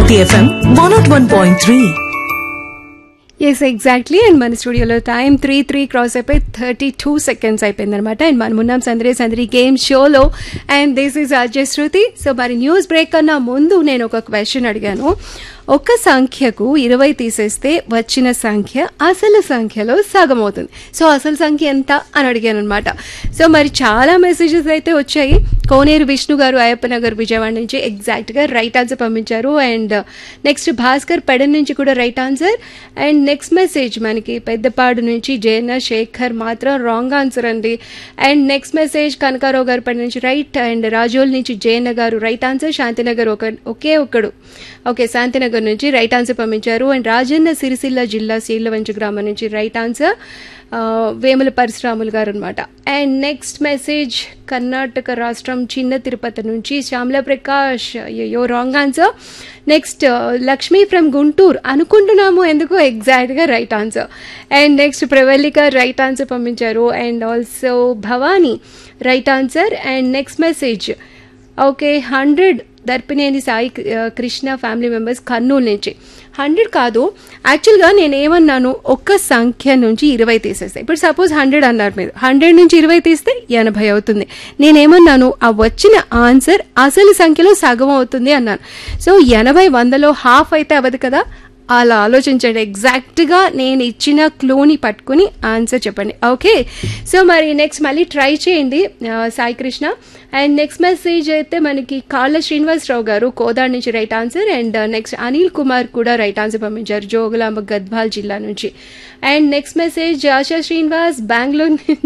Hiti FM 101.3. Yes exactly and మన స్టూడియోలో time three three cross అయిపోయి థర్టీ టూ సెకండ్స్ అయిపోయింది అనమాట అండ్ మనం ఉన్నాం సందరే సందరి గేమ్ షోలో and this is Ajay Shruti so మరి న్యూస్ బ్రేక్ కన్నా ముందు నేను ఒక క్వశ్చన్ అడిగాను ఒక సంఖ్యకు ఇరవై తీసేస్తే వచ్చిన సంఖ్య అసలు సంఖ్యలో సగం అవుతుంది సో అసలు సంఖ్య ఎంత అని అడిగాను అనమాట సో మరి చాలా మెసేజెస్ అయితే వచ్చాయి కోనేరు విష్ణు గారు అయ్యప్ప నగర్ విజయవాడ నుంచి ఎగ్జాక్ట్గా రైట్ ఆన్సర్ పంపించారు అండ్ నెక్స్ట్ భాస్కర్ పెడన్ నుంచి కూడా right answer and next message మనకి పెద్దపాడు నుంచి జయన శేఖర్ మాత్రం రాంగ్ ఆన్సర్ అండి అండ్ నెక్స్ట్ మెసేజ్ కనకారావు గారు పడి నుంచి రైట్ అండ్ రాజోల్ నుంచి జయన గారు రైట్ ఆన్సర్ శాంతినగర్ ఒక ఒకే ఒక్కడు ఓకే శాంతినగర్ నుంచి రైట్ ఆన్సర్ పంపించారు అండ్ రాజన్న సిరిసిల్ల జిల్లా సీళ్లవంచ గ్రామం నుంచి రైట్ ఆన్సర్ ఆ, వేముల పరశురాములు గారు అనమాట అండ్ నెక్స్ట్ మెసేజ్ కర్ణాటక రాష్ట్రం చిన్న తిరుపతి నుంచి శ్యామల ప్రకాష్ అయ్యో wrong answer next Lakshmi from Guntur అనుకుంటున్నాము ఎందుకు ఎగ్జాక్ట్గా right answer and next Pravallika right answer పంపించారు and also Bhavani right answer and next message okay hundred Darpineni Sai ఆ, కృష్ణ ఫ్యామిలీ మెంబర్స్ కర్నూలు నుంచి హండ్రెడ్ కాదు యాక్చువల్గా నేను ఏమన్నాను ఒక్క సంఖ్య నుంచి ఇరవై తీసేస్తాయి ఇప్పుడు సపోజ్ హండ్రెడ్ అన్నారు మీరు హండ్రెడ్ నుంచి ఇరవై తీస్తే ఎనభై అవుతుంది నేనేమన్నాను ఆ వచ్చిన ఆన్సర్ అసలు సంఖ్యలో సగం అవుతుంది అన్నాను సో ఎనభై వందలో హాఫ్ అయితే అవ్వదు కదా అలా ఆలోచించండి ఎగ్జాక్ట్గా నేను ఇచ్చిన క్లూని పట్టుకుని ఆన్సర్ చెప్పండి ఓకే సో మరి నెక్స్ట్ మళ్ళీ ట్రై చేయండి ఆ, Sai Krishna and next message అయితే మనకి కాళ్ళ శ్రీనివాసరావు గారు కోదాడ్ నుంచి right answer and next Anil Kumar కూడా రైట్ ఆన్సర్ పంపించారు జోగులాంబ గద్వాల్ జిల్లా నుంచి and next message Asha Srinivas Bengaluru